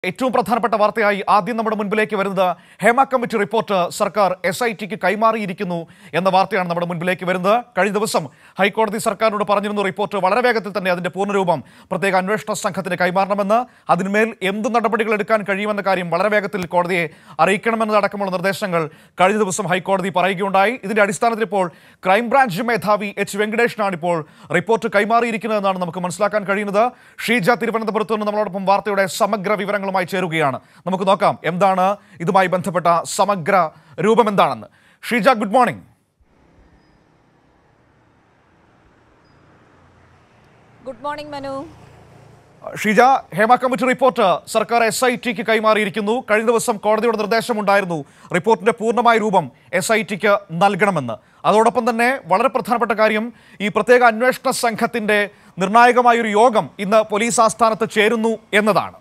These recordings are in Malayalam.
ഏറ്റവും പ്രധാനപ്പെട്ട വാർത്തയായി ആദ്യം നമ്മുടെ മുൻപിലേക്ക് വരുന്നത് ഹേമ കമ്മിറ്റി റിപ്പോർട്ട് സർക്കാർ എസ് ഐ ടിക്ക് കൈമാറിയിരിക്കുന്നു എന്ന വാർത്തയാണ് നമ്മുടെ മുൻപിലേക്ക് വരുന്നത് കഴിഞ്ഞ ദിവസം ഹൈക്കോടതി സർക്കാരിനോട് പറഞ്ഞിരുന്നു റിപ്പോർട്ട് വളരെ വേഗത്തിൽ തന്നെ അതിന്റെ പൂർണ്ണരൂപം പ്രത്യേക അന്വേഷണ സംഘത്തിന് കൈമാറണമെന്ന് അതിന്മേൽ എന്ത് നടപടികൾ എടുക്കാൻ കഴിയുമെന്ന കാര്യം വളരെ വേഗത്തിൽ കോടതിയെ അറിയിക്കണമെന്നതടക്കമുള്ള നിർദ്ദേശങ്ങൾ കഴിഞ്ഞ ദിവസം ഹൈക്കോടതി പറയുകയുണ്ടായി ഇതിന്റെ അടിസ്ഥാനത്തിൽ ഇപ്പോൾ ക്രൈംബ്രാഞ്ച് മേധാവി എച്ച് വെങ്കടേഷിനാണ് ഇപ്പോൾ റിപ്പോർട്ട് കൈമാറിയിരിക്കുന്നതെന്നാണ് നമുക്ക് മനസ്സിലാക്കാൻ കഴിയുന്നത് ഷീജ തിരുവനന്തപുരത്ത് നിന്ന് നമ്മളോടൊപ്പം വാർത്തയുടെ സമഗ്ര വിവരങ്ങളുമായി ചേരുകയാണ് നമുക്ക് നോക്കാം എന്താണ് ഇതുമായി ബന്ധപ്പെട്ട സമഗ്ര രൂപം എന്താണെന്ന് Sheeja good morning good morning Manu Sheeja Hema committee report സർക്കാർ എസ് ഐ ടിക്ക് കൈമാറിയിരിക്കുന്നു കഴിഞ്ഞ ദിവസം കോടതിയുടെ നിർദ്ദേശമുണ്ടായിരുന്നു റിപ്പോർട്ടിന്റെ പൂർണ്ണമായ രൂപം എസ് ഐ ടിക്ക് നൽകണമെന്ന് അതോടൊപ്പം തന്നെ വളരെ പ്രധാനപ്പെട്ട കാര്യം ഈ പ്രത്യേക അന്വേഷണ സംഘത്തിന്റെ നിർണായകമായ ഒരു യോഗം ഇന്ന് പോലീസ് ആസ്ഥാനത്ത് ചേരുന്നു എന്നതാണ്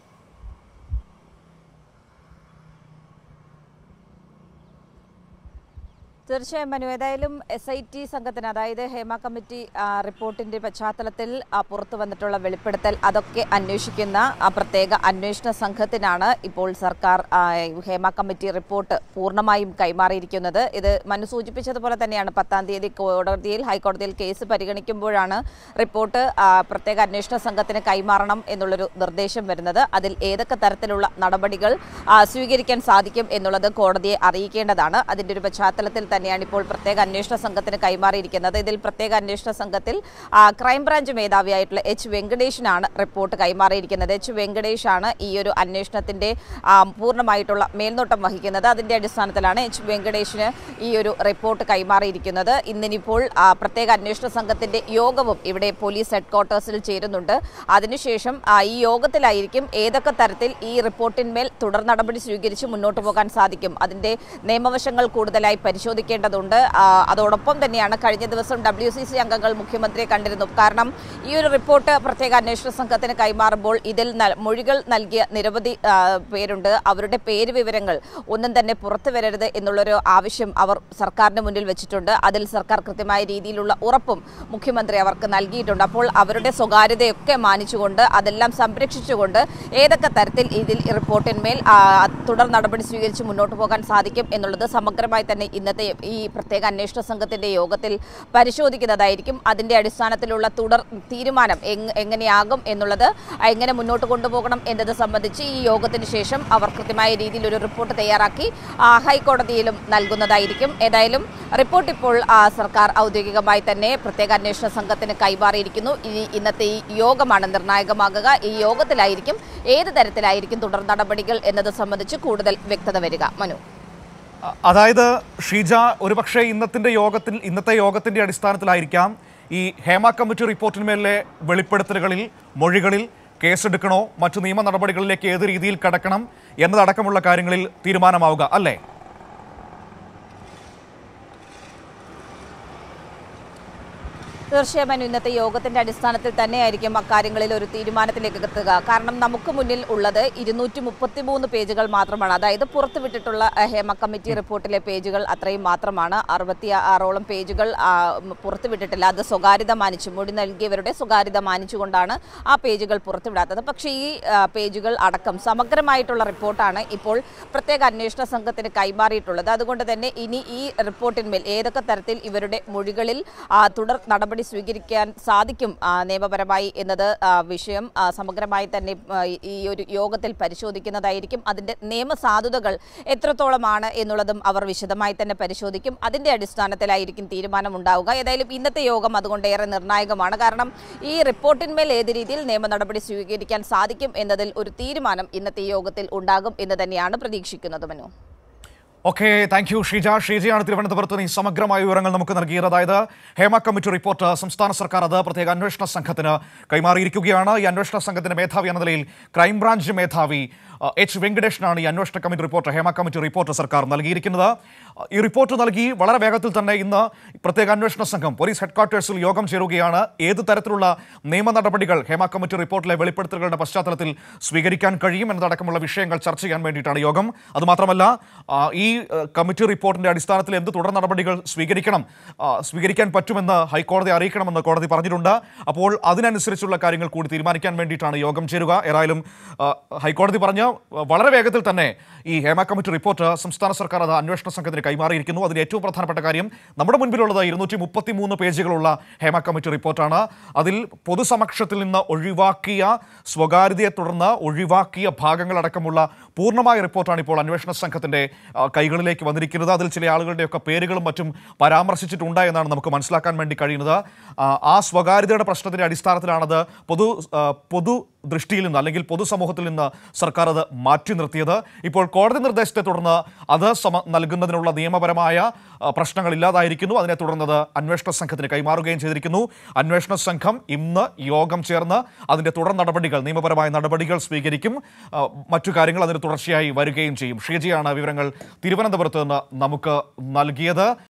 തീർച്ചയായും മനു ഏതായാലും എസ് ഐ ടി സംഘത്തിന് അതായത് ഹേമ കമ്മിറ്റി ആ, റിപ്പോർട്ടിന്റെ പശ്ചാത്തലത്തിൽ ആ, പുറത്തു വന്നിട്ടുള്ള വെളിപ്പെടുത്തൽ അതൊക്കെ അന്വേഷിക്കുന്ന ആ പ്രത്യേക അന്വേഷണ സംഘത്തിനാണ് ഇപ്പോൾ സർക്കാർ ആ, ഹേമ കമ്മിറ്റി റിപ്പോർട്ട് പൂർണ്ണമായും കൈമാറിയിരിക്കുന്നത് ഇത് മനു സൂചിപ്പിച്ചതുപോലെ തന്നെയാണ് പത്താം തീയതി കോടതിയിൽ ഹൈക്കോടതിയിൽ കേസ് പരിഗണിക്കുമ്പോഴാണ് റിപ്പോർട്ട് ആ, പ്രത്യേക അന്വേഷണ സംഘത്തിന് കൈമാറണം എന്നുള്ളൊരു നിർദ്ദേശം വരുന്നത് അതിൽ ഏതൊക്കെ തരത്തിലുള്ള നടപടികൾ ആ, സ്വീകരിക്കാൻ സാധിക്കും എന്നുള്ളത് കോടതിയെ അറിയിക്കേണ്ടതാണ് അതിന്റെ ഒരു പശ്ചാത്തലത്തിൽ തന്നെയാണ് ഇപ്പോൾ പ്രത്യേക അന്വേഷണ സംഘത്തിന് കൈമാറിയിരിക്കുന്നത് ഇതിൽ പ്രത്യേക അന്വേഷണ സംഘത്തിൽ ആ, ക്രൈംബ്രാഞ്ച് മേധാവിയായിട്ടുള്ള എച്ച് വെങ്കടേഷിനാണ് റിപ്പോർട്ട് കൈമാറിയിരിക്കുന്നത് എച്ച് വെങ്കടേഷ് ആണ് ഈ ഒരു അന്വേഷണത്തിന്റെ ആ, പൂർണ്ണമായിട്ടുള്ള മേൽനോട്ടം വഹിക്കുന്നത് അതിന്റെ അടിസ്ഥാനത്തിലാണ് എച്ച് വെങ്കടേഷിന് ഈ ഒരു റിപ്പോർട്ട് കൈമാറിയിരിക്കുന്നത് ഇന്നിനിപ്പോൾ ആ, പ്രത്യേക അന്വേഷണ സംഘത്തിന്റെ യോഗവും ഇവിടെ പോലീസ് ഹെഡ്ക്വാർട്ടേഴ്സിൽ ചേരുന്നുണ്ട് അതിനുശേഷം ആ, ഈ യോഗത്തിലായിരിക്കും ഏതൊക്കെ തരത്തിൽ ഈ റിപ്പോർട്ടിന്മേൽ തുടർ നടപടി സ്വീകരിച്ച് മുന്നോട്ട് പോകാൻ സാധിക്കും അതിന്റെ നിയമവശങ്ങൾ കൂടുതലായി പരിശോധിക്കേണ്ടതുണ്ട് ആ, അതോടൊപ്പം തന്നെയാണ് കഴിഞ്ഞ ദിവസം ഡബ്ല്യു സി സി അംഗങ്ങൾ മുഖ്യമന്ത്രിയെ കണ്ടിരുന്നു കാരണം ഈ ഒരു റിപ്പോർട്ട് പ്രത്യേക അന്വേഷണ സംഘത്തിന് കൈമാറുമ്പോൾ ഇതിൽ നൽ- മൊഴികൾ നൽകിയ നിരവധി ആ, പേരുണ്ട് അവരുടെ പേര് വിവരങ്ങൾ ഒന്നും തന്നെ പുറത്തു വരരുത് എന്നുള്ളൊരു ആവശ്യം അവർ സർക്കാരിന് മുന്നിൽ വെച്ചിട്ടുണ്ട് അതിൽ സർക്കാർ കൃത്യമായ രീതിയിലുള്ള ഉറപ്പും മുഖ്യമന്ത്രി അവർക്ക് നൽകിയിട്ടുണ്ട് അപ്പോൾ അവരുടെ സ്വകാര്യതയൊക്കെ മാനിച്ചുകൊണ്ട് അതെല്ലാം സംരക്ഷിച്ചുകൊണ്ട് ഏതൊക്കെ തരത്തിൽ ഇതിൽ ഈ റിപ്പോർട്ടിന്മേൽ ആ, തുടർ നടപടി സ്വീകരിച്ച് മുന്നോട്ട് പോകാൻ സാധിക്കും എന്നുള്ളത് സമഗ്രമായി തന്നെ ഇന്നത്തെ ഈ പ്രത്യേക അന്വേഷണ സംഘത്തിന്റെ യോഗത്തിൽ പരിശോധിക്കുന്നതായിരിക്കും അതിന്റെ അടിസ്ഥാനത്തിലുള്ള തുടർ തീരുമാനം എങ്- എങ്ങനെയാകും എന്നുള്ളത് എങ്ങനെ മുന്നോട്ട് കൊണ്ടുപോകണം എന്നത് സംബന്ധിച്ച് ഈ യോഗത്തിന് ശേഷം അവർ കൃത്യമായ രീതിയിൽ ഒരു റിപ്പോർട്ട് തയ്യാറാക്കി ആ, ഹൈക്കോടതിയിലും നൽകുന്നതായിരിക്കും ഏതായാലും റിപ്പോർട്ട് ഇപ്പോൾ ആ, സർക്കാർ ഔദ്യോഗികമായി തന്നെ പ്രത്യേക അന്വേഷണ സംഘത്തിന് കൈമാറിയിരിക്കുന്നു ഇനി ഇന്നത്തെ ഈ യോഗമാണ് നിർണായകമാകുക ഈ യോഗത്തിലായിരിക്കും ഏത് തരത്തിലായിരിക്കും തുടർ നടപടികൾ എന്നത് സംബന്ധിച്ച് കൂടുതൽ വ്യക്തത വരിക മനു അ- അതായത് ഷീജ ഒരുപക്ഷെ ഇന്നത്തിന്റെ യോഗത്തിൽ ഇന്നത്തെ യോഗത്തിന്റെ അടിസ്ഥാനത്തിലായിരിക്കാം ഈ ഹേമ കമ്മിറ്റി റിപ്പോർട്ടിന്മേലെ വെളിപ്പെടുത്തലുകളിൽ മൊഴികളിൽ കേസെടുക്കണോ മറ്റു നിയമ നടപടികളിലേക്ക് ഏത് രീതിയിൽ കടക്കണം എന്നതടക്കമുള്ള കാര്യങ്ങളിൽ തീരുമാനമാവുക അല്ലേ തീർച്ചയായും അനു, ഇന്നത്തെ യോഗത്തിന്റെ അടിസ്ഥാനത്തിൽ തന്നെയായിരിക്കും അക്കാര്യങ്ങളിൽ ഒരു തീരുമാനത്തിലേക്ക് എത്തുക കാരണം നമുക്ക് മുന്നിൽ ഉള്ളത് ഇരുന്നൂറ്റി മുപ്പത്തിമൂന്ന് പേജുകൾ മാത്രമാണ് അതായത് പുറത്തുവിട്ടിട്ടുള്ള അഹ്, ഹേമ കമ്മിറ്റി റിപ്പോർട്ടിലെ പേജുകൾ അത്രയും മാത്രമാണ് അറുപത്തി ആറോളം പേജുകൾ ആ, ഉം, പുറത്തുവിട്ടിട്ടില്ല അത് സ്വകാര്യത മാനിച്ചു മൊഴി നൽകിയവരുടെ സ്വകാര്യത മാനിച്ചുകൊണ്ടാണ് ആ പേജുകൾ പുറത്തുവിടാത്തത് പക്ഷേ ഈ ആ, പേജുകൾ അടക്കം സമഗ്രമായിട്ടുള്ള റിപ്പോർട്ടാണ് ഇപ്പോൾ പ്രത്യേക അന്വേഷണ സംഘത്തിന് കൈമാറിയിട്ടുള്ളത് അതുകൊണ്ട് തന്നെ ഇനി ഈ റിപ്പോർട്ടിന്മേൽ ഏതൊക്കെ തരത്തിൽ ഇവരുടെ മൊഴികളിൽ ആ, തുടർ നടപടി സ്വീകരിക്കാൻ സാധിക്കും ആ, നിയമപരമായി എന്നത് ആ, വിഷയം ആ, സമഗ്രമായി തന്നെ ആ, ഈ- ഈ ഒരു യോഗത്തിൽ പരിശോധിക്കുന്നതായിരിക്കും അതിന്റെ നിയമസാധുതകൾ എത്രത്തോളമാണ് എന്നുള്ളതും അവർ വിശദമായി തന്നെ പരിശോധിക്കും അതിന്റെ അടിസ്ഥാനത്തിലായിരിക്കും തീരുമാനം ഉണ്ടാവുക ഏതായാലും ഇന്നത്തെ യോഗം അതുകൊണ്ട് ഏറെ നിർണായകമാണ് കാരണം ഈ റിപ്പോർട്ടിന്മേൽ ഏത് രീതിയിൽ നിയമ നടപടി സ്വീകരിക്കാൻ സാധിക്കും എന്നതിൽ ഒരു തീരുമാനം ഇന്നത്തെ ഈ യോഗത്തിൽ ഉണ്ടാകും എന്ന് തന്നെയാണ് പ്രതീക്ഷിക്കുന്നത് Manu okay thank you Sheeja ഷീജയാണ് തിരുവനന്തപുരത്ത് നിന്ന് ഈ സമഗ്രമായ വിവരങ്ങൾ നമുക്ക് നൽകിയത് അതായത് ഹേമ കമ്മിറ്റി റിപ്പോർട്ട് സംസ്ഥാന സർക്കാർ അത് പ്രത്യേക അന്വേഷണ സംഘത്തിന് കൈമാറിയിരിക്കുകയാണ് ഈ അന്വേഷണ സംഘത്തിന്റെ മേധാവി എന്ന നിലയിൽ ക്രൈംബ്രാഞ്ച് മേധാവി അഹ്, എച്ച് വെങ്കടേഷനാണ് ഈ അന്വേഷണ committee report Hema committee report സർക്കാർ നൽകിയിരിക്കുന്നത് അഹ്, ഈ റിപ്പോർട്ട് നൽകി വളരെ വേഗത്തിൽ തന്നെ ഇന്ന് പ്രത്യേക അന്വേഷണ സംഘം പോലീസ് ഹെഡ്ക്വാർട്ടേഴ്സിൽ യോഗം ചേരുകയാണ് ഏത് തരത്തിലുള്ള നിയമ നടപടികൾ ഹേമ കമ്മിറ്റി റിപ്പോർട്ടിലെ വെളിപ്പെടുത്തലുകളുടെ പശ്ചാത്തലത്തിൽ സ്വീകരിക്കാൻ കഴിയും എന്നതടക്കമുള്ള വിഷയങ്ങൾ ചർച്ച ചെയ്യാൻ വേണ്ടിയിട്ടാണ് യോഗം അതുമാത്രമല്ല ആ, ഈ ഏഹ്, കമ്മിറ്റി റിപ്പോർട്ടിന്റെ അടിസ്ഥാനത്തിൽ എന്ത് തുടർ നടപടികൾ സ്വീകരിക്കണം ആ, സ്വീകരിക്കാൻ പറ്റുമെന്ന് ഹൈക്കോടതി അറിയിക്കണമെന്ന് കോടതി പറഞ്ഞിട്ടുണ്ട് അപ്പോൾ അതിനനുസരിച്ചുള്ള കാര്യങ്ങൾ കൂടി തീരുമാനിക്കാൻ വേണ്ടിയിട്ടാണ് യോഗം ചേരുക ഏതായാലും ആ, ഹൈക്കോടതി പറഞ്ഞ വളരെ വേഗത്തിൽ തന്നെ ഈ ഹേമ കമ്മിറ്റി റിപ്പോർട്ട് സംസ്ഥാന സർക്കാർ അത് അന്വേഷണ സംഘത്തിന് കൈമാറിയിരിക്കുന്നു അതിൽ ഏറ്റവും പ്രധാനപ്പെട്ട കാര്യം നമ്മുടെ മുൻപിലുള്ളത് ഇരുന്നൂറ്റി മുപ്പത്തി മൂന്ന് പേജുകളുള്ള ഹേമ കമ്മിറ്റി റിപ്പോർട്ടാണ് അതിൽ പൊതുസമക്ഷത്തിൽ നിന്ന് ഒഴിവാക്കിയ സ്വകാര്യതയെ തുടർന്ന് ഒഴിവാക്കിയ ഭാഗങ്ങളടക്കമുള്ള പൂർണ്ണമായ റിപ്പോർട്ടാണ് ഇപ്പോൾ അന്വേഷണ സംഘത്തിന്റെ ആ, കൈകളിലേക്ക് വന്നിരിക്കുന്നത് അതിൽ ചില ആളുകളുടെയൊക്കെ പേരുകളും മറ്റും പരാമർശിച്ചിട്ടുണ്ട് എന്നാണ് നമുക്ക് മനസ്സിലാക്കാൻ വേണ്ടി കഴിയുന്നത് ആ, ആ സ്വകാര്യതയുടെ പ്രശ്നത്തിന്റെ അടിസ്ഥാനത്തിലാണത് പൊതു ആ, പൊതു ദൃഷ്ടിയിൽ നിന്ന് അല്ലെങ്കിൽ പൊതുസമൂഹത്തിൽ നിന്ന് സർക്കാർ അത് മാറ്റി നിർത്തിയത് ഇപ്പോൾ കോടതി നിർദ്ദേശത്തെ തുടർന്ന് അത് സമ നൽകുന്നതിനുള്ള നിയമപരമായ ആ, പ്രശ്നങ്ങൾ ഇല്ലാതായിരിക്കുന്നു അതിനെ തുടർന്നത് അന്വേഷണ സംഘത്തിന് കൈമാറുകയും ചെയ്തിരിക്കുന്നു അന്വേഷണ സംഘം ഇന്ന് യോഗം ചേർന്ന് അതിന്റെ തുടർ നടപടികൾ നിയമപരമായ നടപടികൾ സ്വീകരിക്കും ആ, മറ്റു കാര്യങ്ങൾ അതിന് തുടർച്ചയായി വരികയും ചെയ്യും ഷീജയാണ് വിവരങ്ങൾ തിരുവനന്തപുരത്ത് നിന്ന് നമുക്ക് നൽകിയത്